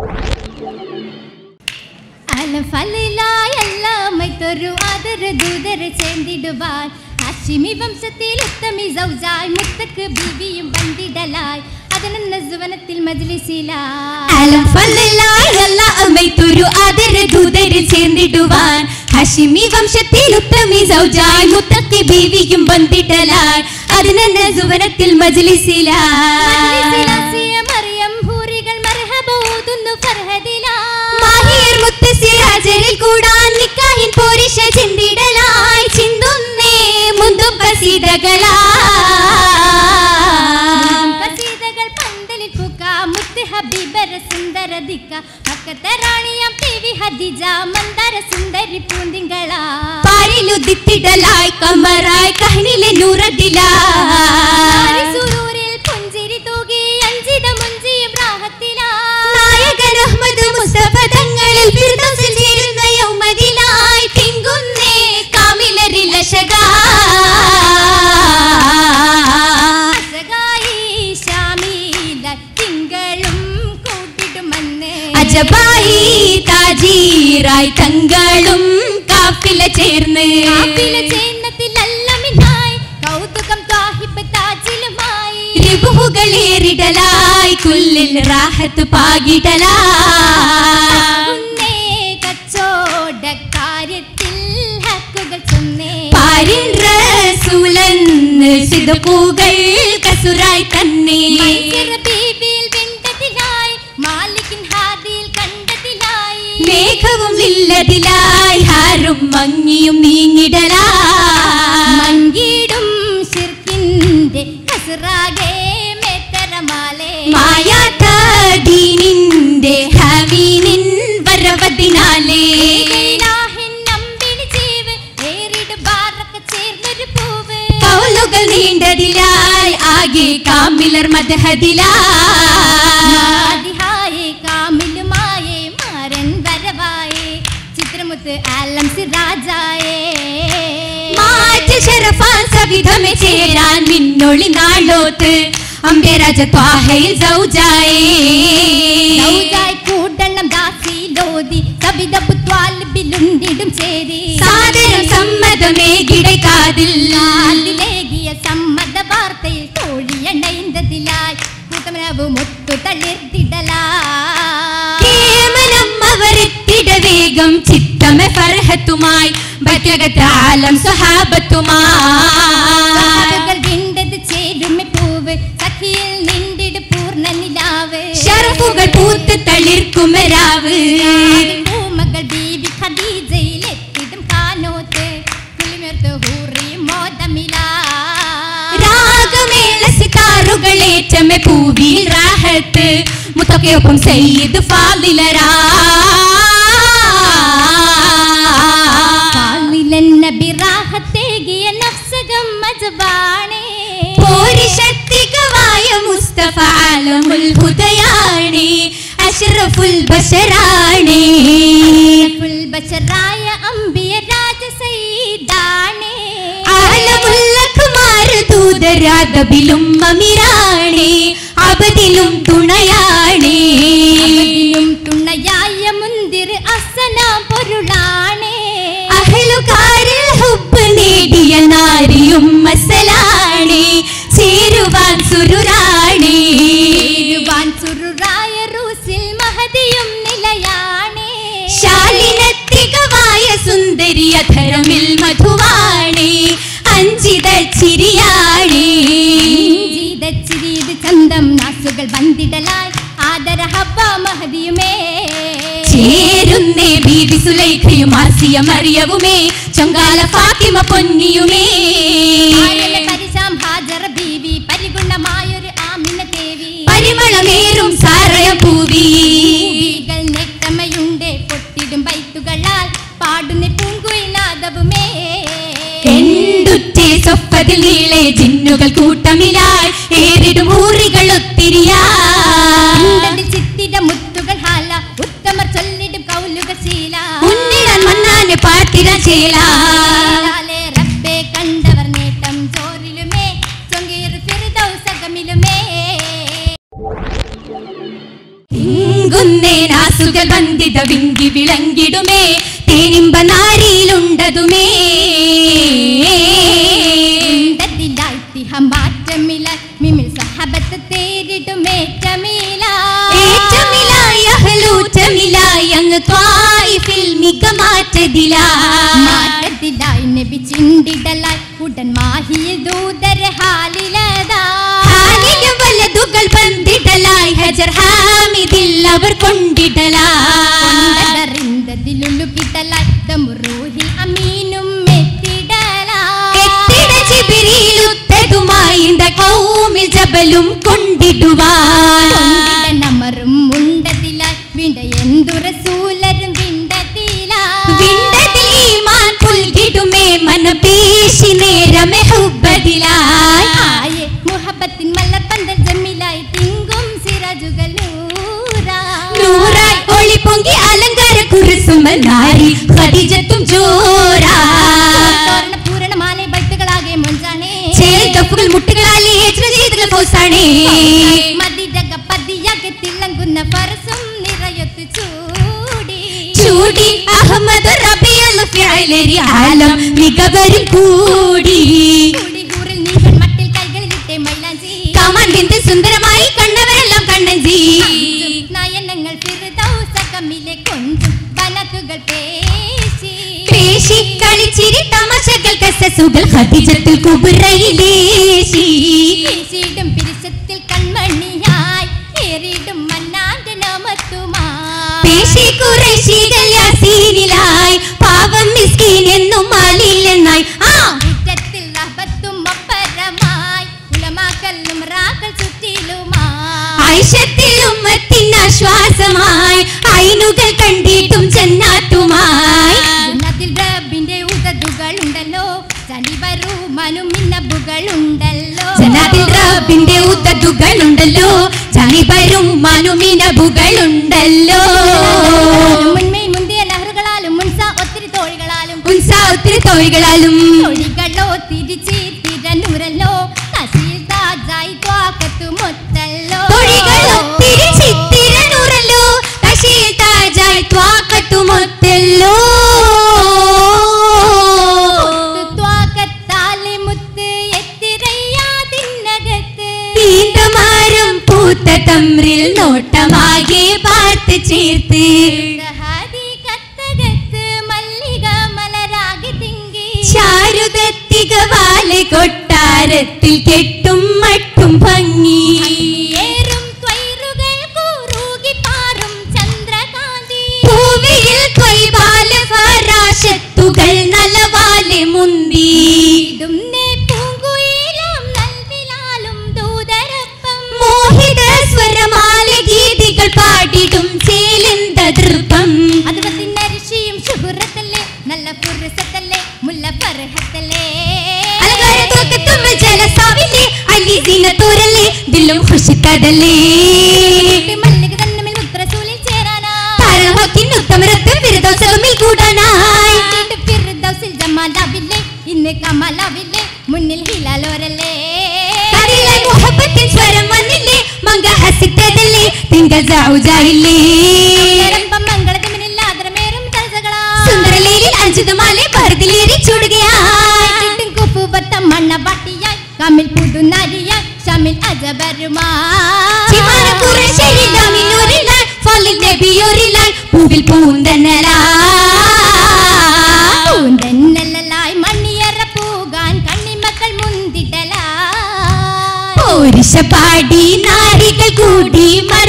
അലഫലായെല്ലാമൈത്തൊരു ആദര ദൂതര ചേർന്നിടുവാൻ ഹാഷിമി വംശത്തിൽ ഉത്തമി സൗജായ് മുത്തക്ക് ബീവിയും ബന്ധിടലായി അതിനെന്ന സുവനത്തിൽ മജ്ലിസിലായി അമൈത്തൊരു ആദര ദൂതര് ചേർന്നിടുവാൻ ഹഷിമി വംശത്തിൽ ഉത്തമി സൗജായ് മുത്തക്ക് ബീവിയും ബന്ധിടലായി അതിനെന്ന സുവനത്തിൽ മജ്ലിസിലായി മജ്ലിസിലാസിയ മറിയം ഹൂറികൾ മർഹബ ഓതുന്നു ഫർഹദിലായി മാഹിയർ മുത്തസിരാജരിൽ കൂടാൻ നിക്കാഹിൻ പോരിഷ ചിന്തിടലായി ചിന്തുന്നേ മുന്തും കസീതകളാ കസീതകൾ പന്തലിൽ പൂക്ക മുത്ത് ഹബീബര സുന്ദര ദിക്ക പക്കത്തെ റാണിയാം ടി വി ഹദിജ മന്ദര സുന്ദരി പൂന്തിങ്കളാ പാരിലുദിത്തിടലായി കമറായി കഹനിലെ നൂറതിലായി സുരൂരിൽ പുഞ്ചിരി തൂകി അഞ്ചിത മുഞ്ചിയും റാഹത്തിലാ നായകൻ അഹ്മദ് മുസ്തഫ തങ്ങളിൽ ഫിർദൗസിൽ ചേരുന്ന യൗമദിലായി തിങ്കുന്നേ കാമിലരിൽ അശകാ അസകായി ശാമീല തിങ്കളും കൂട്ടിടുമെന്ന് അജബായി താജീറായി തങ്ങളും കാഫില ചേർന്ന് കാഫില ചേന്നത്തിലല്ലമിനായി കൗതുകം ത്വാഹിബ് താജിലുമായി റിബുകളേറിടലായി കുല്ലിൽ റാഹത്ത് പാകിടലായി ഉന്നേ കച്ചോടക്കാര്യത്തിൽ ഹക്കുകൾ ചൊന്നേ പാരിൻ റസൂലെന്ന് സിദുക്കൂകൾ കസുറായി തന്നെ മൈസറ ബീവിയിൽ വിണ്ടതിലായി മാലിക്കിൻ ഹാദിയിൽ കണ്ടതിലായി മേഘവും ഇല്ലതിലായി ഹാരും മങ്ങിയും നീങ്ങിടലായി മങ്കിടും ശിർക്കിന്റെ കസറാകെ മേത്തരമാലേ മായാത്ത ദീനിന്റെ ഹവീനിൻ വരവതിനാലേ ഇലാഹിൻ നമ്പിനി ജീവ് ഏറിട് ബാറൊക്കെ ചേർന്നൊരു പൂവ് കൗലുകൾ നീണ്ടതിലായി ആകെ കാമിലർ മദഹദിലായി ആദിഹായേ കാമിലുമായേ മാരൻ വരവായേ ചിത്രമുത്ത് ആലം സിറാജായേ മാറ്റ് ശരഫാൻ സവിധമെ ചേരാൻ മിന്നൊളി നാളോത്ത് അമ്പേരാജ ത്വാഹയിൽ സൗജായേ ലൗജായ് കൂടണം ദാസി ലോതി കവിതപ്പു ത്വാലിബിലുണ്ടിടും ചേരി സാദരം സമ്മതമേ കിടക്കാതിൽ അതിലേകിയ സമ്മത വാർത്തയിൽ തോഴിയണൈന്തതിലായി കൂട്ടമനവ് മുത്തു തളിർത്തിടലായി കേമനം അവരെത്തിട വേഗം ചിത്തമെ ഫർഹത്തുമായി ബറ്റകത്താലം സ്വഹാബത്തുമായി സഹാബകൾ വിണ്ടത് ചേരുമെ പൂവ് സഖിയിൽ നിണ്ടിട് പൂർണ്ണ നിലാവ് ഷറഫുകൾ പൂത്ത് തളിർക്കുമരാവ് പൂമകൾ ബീവി ഖദീജയിൽ എത്തിടും കാനോത്ത് കുളിമേർത്ത് ഹൂറി മോദമില രാഗമേള സിതാറുകളേറ്റമെ പൂവിൽ റാഹത്ത് മുത്തക്കയൊപ്പം സയ്യിദ് ഫാദിലരാ നബി റാഹത്തേകിയ നഫ്സകം മജബാണേ പോരിശക്തികമായ മുസ്തഫ ആലമുൽ ഹുദയാണി അഷ്റഫുൽ ബഷറാണി ഫുൽ ബശറായ അംബിയ രാജ സയ്യിദാണേ ആലമുൽ അക്മാർ ദൂതരാദബിലും അമിറാണി അബദിലും തുണയാണി അതിലും തുണയായ മുന്തിർ അസനാം പൊരുളാണേ അഹലുകാരിൽ ഹുബ് നേടിയ നാരിയും മസലാണി ചേരുവാൻ സുരുരാണി ഇരുവാൻ സുറുറായ റൂസിൽ മഹതിയും നിലയാണേ ശാലിനത്തികമായ സുന്ദരി അധരമിൽ മധുവാണി അഞ്ചിത ചിരിയാണി ജീവിതച്ചിരിത് ചന്തം നാസുകൾ വന്നിടലായി ആദര ഹബ്ബ മഹദിയുമേ ചേരുന്നേ ബീബി സുലൈഖയും ആസിയ മറിയവുമേ ചൊങ്കാല ഫാത്തിമ പൊന്നിയുമേ ആരല പരിശാം ഹാജറ ബീവി പരിഗുണമായൊരു ആമിന ദേവി പരിമളമേറും സാരയ പൂവി പൂവികൾ നെട്ടമയുണ്ട് പൊട്ടിടും ബൈത്തുകളാൽ പാടുന്ന പൂങ്കുയിനാദവുമേ എന്തുറ്റേ സ്വപ്പതിൽ നീളെ ജിന്നുകൾ കൂട്ടമിലായി ഏറിടും ഊറികൾ ഒത്തിരിയാ ഉണ്ടതിൽ ചിത്തിര മുത്തുകൾ ഹാല ഉത്തമർ ചൊല്ലിടും കൗലുക ശീല ഉന്നിടാൻ മന്നാന് പാട്ടിട ചേലാ ലാലെ റബ്ബേ കണ്ടവർ നേട്ടം ചോറിലുമേ ചൊങ്കീർ ഫിർദൗസകമിലുമേ തിങ്കുന്ന ചേർക്കുന്നേ നാസുകൾ ബന്ധിത വിങ്കി വിളങ്ങിടുമേ തേനിമ്പ നാരിയിലുണ്ടതുമേ ഉണ്ടതിലായിത്തിഹം മാറ്റമില്ല മിമിൽ സഹബത്ത് തേരിടുമേറ്റമില്ല ഏറ്റമിലായി അഹലൂറ്റമിലായി അങ്ങ് ത്വായിഫിൽ മിക മാറ്റതിലായി മാറ്റത്തിലായി നബി ചിണ്ടിടലായി ഉടൻ മാഹിയിൽ ദൂതര ഹാലിലതാ ഹാലിലും വലതുകൾ ബന്ധിടലായി ഹജർ ഹാമിദിൽ അവർ കൊണ്ടിടലായി കൊണ്ടതറിന്തതിലുള്ളുകിട്ടലായി ദമുറൂഹിൽ അമീനും എത്തിടലായി എത്തിട ജിബിരിയിലുത്തതുമായി ഇന്ത കൗമിൽ ജബലും കൊണ്ടിടുവാൻ കൊണ്ടിടനമറും ഉണ്ടതിലായി വിണ്ട എന്തു റസൂലരും വിണ്ടതിലായി വിണ്ടതിൽ ഈമാൻ പുൽകിടുമേ മനപേശി നേരമെ ഹുബ്ബതിലായി ആയെ മുഹബത്തിൻ മല്ലപ്പന്തൽ ജമ്മിലായി തിങ്കും സിറാജുകൾ നൂറായി നൂറായി ഒളി പൊങ്കി അലങ്കാര കുറിസുമൽ നാരി ഖദീജത്തും ജോരാ തോരണ പൂരണമാലെ ബട്ടുകളാകെ മുഞ്ചാണേ ചേൽ തപ്പുകൾ മുട്ടുകളാലേ ചെയ്തുകൾ പോസാണേ മതിരക പതിയാകെ തിളങ്ങുന്ന പരസും നിറയൊത്ത് ചൂടി ചൂടി അഹമ്മദ് റബിയൽ ഫിഅലരി ആലം മികവരിൽ കൂടി കൂടി കൂറിൽ നീകൾ മട്ടിൽ കൈകളിലിട്ടെ മൈലാഞ്ചി കമാൻ ബിന്ദു സുന്ദരമായി കണ്ടവരെല്ലാം കണ്ണഞ്ചി നയനങ്ങൾ ഫിർദൗസകമിലെ കൊഞ്ചും വനക്കുകൾ പേശി പേശി കളിച്ചിരി തമാശകൾ കസസുകൾ ഖദീജത്തുൽ കുബ്രയിലേശി വീശിടും പിരിശത്തിൽ കൺമണിയായി ഏറിടും മന്നാന്റെ നാമത്തുമായി പേശി കുറേശികൾ യാസീനിലായി പാവം മിസ്കീൻ എന്നും മാലില്ലെന്നായി ആ മുറ്റത്തിൽ റഹബത്തും അപ്പരമായി ഉലമാക്കല്ലും റാക്കൾ ചുറ്റിലുമായി ഐഷത്തിൽ ഉമ്മത്തിന് ആശ്വാസമായി ഐനുകൾ കണ്ടിട്ടും ചെന്നാട്ടുമായി ജന്നത്തിൽ റബ്ബിന്റെ ഉദതുകൾ ഉണ്ടല്ലോ ചലിവരു മനുമിന്നബുകൾ ഉണ്ടല്ലോ ജനാതിൽ റബ്ബിന്റെ ഉത്തതുകളുണ്ടല്ലോ ചാനിപരും മനുമിനബുകളുണ്ടല്ലോ മുൻമൈ മുന്തിയ ലഹറുകളാലും മുൻസ ഒത്തിരി തോഴികളാലും ഉൻസ ഒത്തിരി തോഴികളാലും തൊഴികളോ തിരിച്ച് തിരനൂരല്ലോ നസീൽ താജായി ത്വാക്കത്തു മൊത്തല്ലോ തൊഴികൾ ഒത്തിരി ചിത്തിരനൂറല്ലോ തശീൽ താജായി ത്വാക്കത്തുമൊത്തല്ലോ ത്വാക്കത്താലെ മുത്ത് എത്തിരയ്യാതിന്നകത്ത് പീന്തമാരം പൂത്ത തമ്രിൽ നോട്ടമാകെ പാർത്ത് ചേർത്ത് ദഹാദി കത്തകത്ത് മല്ലിക മലരാകി തിങ്കി ചാരുതത്തിക വാലെ കൊട്ടാരത്തിൽ കെട്ടും മട്ടും ഭംഗി ഏറും ത്വൈറുകൾ കൂറുകി പാറും ചന്ദ്രകാന്തി പൂവിയിൽ കൊയ്വാല ഫറാശത്തുകൾ നലവാലെ മുന്തി ഇടുന്നേ പൂങ്കുയിലും നൽവിലാലും ദൂതരപ്പം മോഹിത സ്വരമാല ഗീതികൾ പാടിടും ചേലിന്ത ദൃപ്പം അതുപത്തിനരിശിയും ശുഹുറത്തല്ലേ നല്ല പുരുഷത്തല്ലേ മുല്ല പർഹത്തല്ലേ അലങ്കാരത്തോക്കത്തും ജലസാവില്ലേ അലി സീനത്തൂരല്ലേ ദില്ലും ഖുഷിക്കതല്ലേ മല്ലിക തന്നമിൽ ഉത്രസൂലിൽ ചേരാനാ താരഹോക്കിൻ ഉത്തമരത്ത് വിരുദോത്സവമിൽ കൂടാനായി ഫിർദൗസിൽ ജമാലാവില്ലേ ഇന്ന് കമലാവില്ലേ മുന്നിൽ ഹിലാലോരല്ലേ കരയിലെ മുഹബത്തിൻ സ്വരം വന്നില്ലേ മങ്ക ഹസിത്തതല്ലേ തിങ്കൾ ജാവുജായില്ലേ നിരമ്പം മംഗളത്തിമിനില്ല ആദരമേറും തലസകളാ സുന്ദരലേലിൽ അഞ്ചുതുമാലെ പറുതിലേറി ചൂടുകയായി കുപ്പുപത്തം മണ്ണപാട്ടിയായി കമിൽ പുതുനരിയായി ഷമിൽ അജബരുമായി ചിമാന കുറശ്ശേരി ഡാമിനൂരിലായി ഫലിൽ നബിയൂരിലായി പൂവിൽ പൂന്തന്നലായി പൂന്തന്നലായി മണ്ണിയറ പൂകാൻ കണ്ണിമക്കൾ മുന്തിടലായി പോരിശ പാടി നാരികൾ കൂടി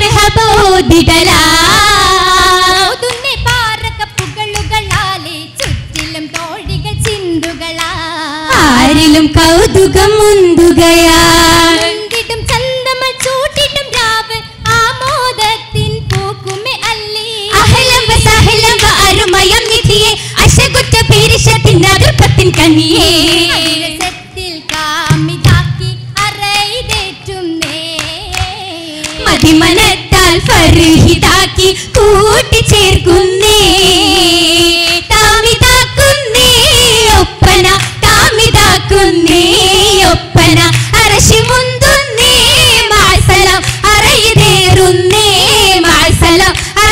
മർഹബോദിടലായി ഓതുന്നെ പാറക്കപ്പുകളുകളാലെ ചുറ്റിലും തോഴികൾ ചിന്തുകളായി ആരിലും കൗതുകം മുന്തുകയായി ചുണ്ടിട്ടും ചന്തമ ചൂട്ടിട്ടും രാവ് ആമോദത്തിൻ പൂക്കുമെ അല്ലി അഹലം വസഹലം വ അരുമയം നിധിയെ അശകുറ്റ പീരിഷത്തിൻ അതിർപ്പത്തിൻ കനിയേ അതിരസത്തിൽ കാമിതാക്കി അറയിതേറ്റുന്നേ മതിമനത്താൽ ഫർഹിതാക്കി കൂട്ടിച്ചേർക്കുന്നേ താമിതാക്കുന്നേ Oppana താമിതാക്കുന്നേ Oppana അരശി മുന്തുന്നേ മാസലം അറയിതേറുന്നേ മാസലം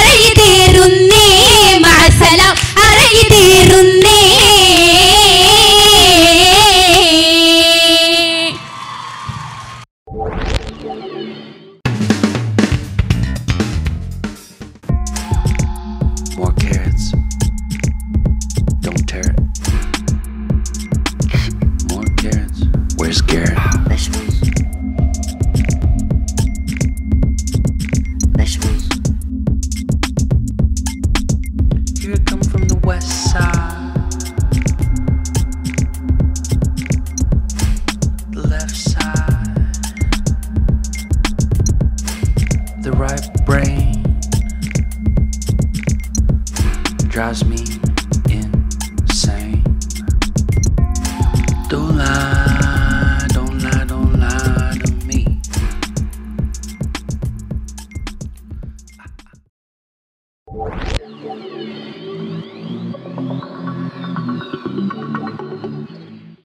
drives me insane. Don't lie, don't lie, don't lie to me.